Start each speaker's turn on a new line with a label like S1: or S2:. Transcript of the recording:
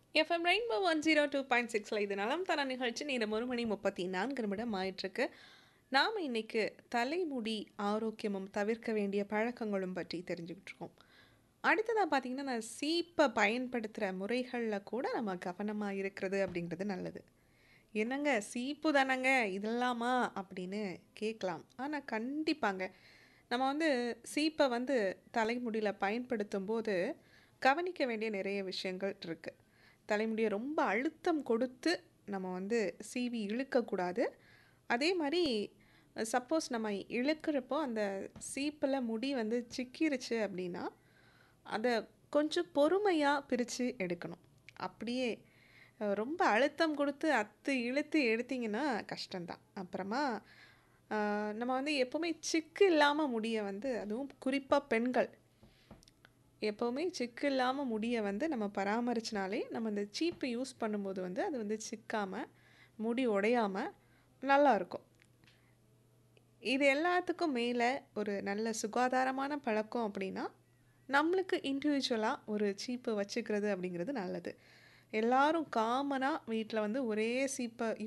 S1: FM rainbow one zero two point சிக்ஸில் இது நலம் தர நிகழ்ச்சி நேரம் ஒரு மணி முப்பத்தி நான்கு நிமிடம் ஆயிட்டிருக்கு நாம் இன்னைக்கு தலைமுடி ஆரோக்கியமும் தவிர்க்க வேண்டிய பழக்கங்களும் பற்றி தெரிஞ்சுக்கிட்டு இருக்கோம் அடுத்ததாக பார்த்தீங்கன்னா நான் சீப்பை பயன்படுத்துகிற முறைகளில் கூட நம்ம கவனமாக இருக்கிறது அப்படிங்கிறது நல்லது என்னங்க சீப்பு தானங்க இதெல்லாமா அப்படின்னு கேட்கலாம் ஆனால் கண்டிப்பாங்க நம்ம வந்து சீப்பை வந்து தலைமுடியில் பயன்படுத்தும் போது கவனிக்க வேண்டிய நிறைய விஷயங்கள் இருக்குது தலைமுடியை ரொம்ப அழுத்தம் கொடுத்து நம்ம வந்து சீவி இழுக்கக்கூடாது அதே மாதிரி சப்போஸ் நம்ம இழுக்கிறப்போ அந்த சீப்பில் முடி வந்து சிக்கிருச்சு அப்படின்னா அதை கொஞ்சம் பொறுமையாக பிரித்து எடுக்கணும் அப்படியே அஹ், ரொம்ப அழுத்தம் கொடுத்து அத்து இழுத்து எடுத்தீங்கன்னா கஷ்டம்தான் அப்புறமா அஹ், நம்ம வந்து எப்போவுமே சிக்கு இல்லாமல் முடிய வந்து அதுவும் குறிப்பாக பெண்கள் எப்போவுமே சிக்கு இல்லாமல் முடியை வந்து நம்ம பராமரிச்சினாலே நம்ம இந்த சீப்பு யூஸ் பண்ணும்போது வந்து அது வந்து சிக்காமல் முடி உடையாமல் நல்லா இருக்கும் இது எல்லாத்துக்கும் மேலே ஒரு நல்ல சுகாதாரமான பழக்கம் அப்படின்னா நம்மளுக்கு இண்டிவிஜுவலாக ஒரு சீப்பு வச்சுக்கிறது அப்படிங்கிறது நல்லது எல்லாரும் காமனாக வீட்டில் வந்து ஒரே சீப்பை